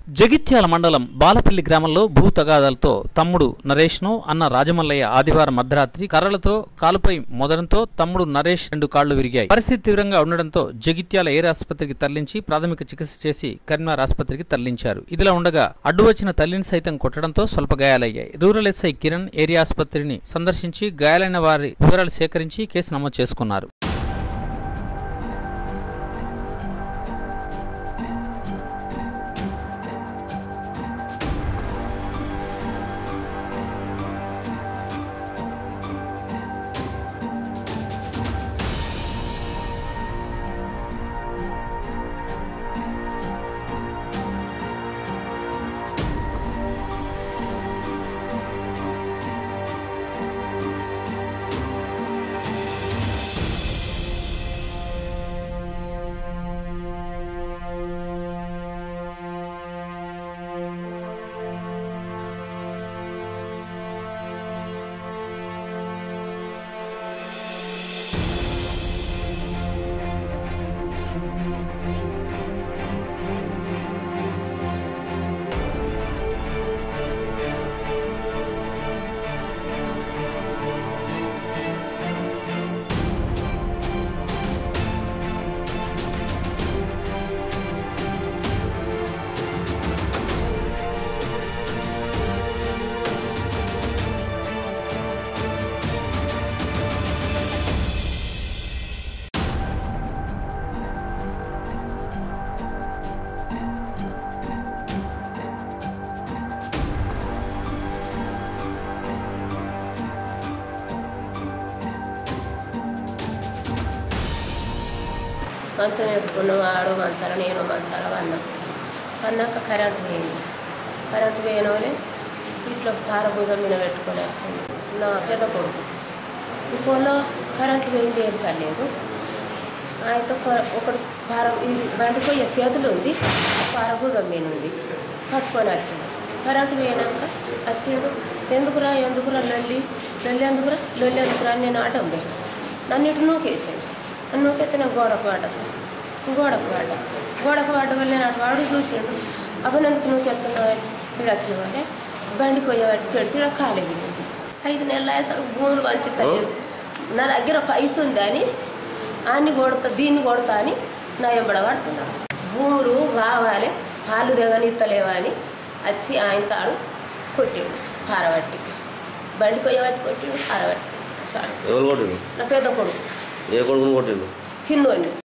జగిత్యాల మండలం బాలపల్లి గ్రామంలో భూ తగాదాలతో తమ్ముడు నరేష్ను అన్న రాజమల్లయ్య ఆదివారం మధ్యరాత్రి కర్రలతో కాలుపై మొదడంతో తమ్ముడు నరేష్ రెండు కాళ్లు విరిగాయి పరిస్థితి తీవ్రంగా ఉండడంతో జగిత్యాల ఎయిర్ ఆసుపత్రికి తరలించి ప్రాథమిక చికిత్స చేసి కరీంనగర్ ఆసుపత్రికి తరలించారు ఇదిలా ఉండగా అడ్డు వచ్చిన తల్లిని సైతం కొట్టడంతో స్వల్ప గాయాలయ్యాయి రూరల్ ఎస్ఐ కిరణ్ ఏరియా ఆసుపత్రిని సందర్శించి గాయాలైన వారి వివరాలు సేకరించి కేసు నమోదు చేసుకున్నారు మంచం వేసుకున్నాం ఆడు మంచాల నేను మంచాల వన్నాం వన్నాక కరెంటు పోయింది కరెంటు పోయిన వాళ్ళే ఇట్లా పారభూజం మీద పెట్టుకొని వచ్చింది నా పెద్ద కొడుకు ఇంకోలో కరెంటు పోయింది ఏం పర్లేదు అయితే ఒక- ఒకడు పార ఇది బండి పోయే చేతులు ఉంది పారభూజం మీద ఉంది పట్టుకొని వచ్చింది కరెంటు పోయినాక వచ్చిండు ఎందుకురా ఎందుకురా లొల్లి లొల్లి ఎందుకురా లొల్లి ఎందుకురా అని నేను ఆటం పోయాను నన్ను ఇటు నూకేసాడు నన్ను నూకెత్తే నేను గోడకు పడ్డా సార్ గోడకు పడ్డా గోడకు పడ్డ వల్ల నేను అటు వాడు చూసిండు అవన్నీ ఎందుకు నూకెత్తున్నావు ఇక్కడ వచ్చిన వాళ్ళే బండి పోయేవాడికి పెడితే ఈడ ఖాళీ ఉంది ఐదు నెలలు అయ్యేసరికి భూములు పంచుతలేదు నా దగ్గర పైస ఉంది అని అన్ని కొడతా దీన్ని కొడతా అని నా ఎంబడ పడుతున్నాడు భూములు కావాలి పాలు దిగనిత్తలేవా అని వచ్చి ఆయన తాడు కొట్టిండు పారబట్టి బండి కొయ్యబట్టి కొట్టిండు పారబట్టి చాలు ఎవరు కొట్టిండు నా పెద్ద కొడుకు ఏ కొడుకుని కొట్టిండు చిన్నోని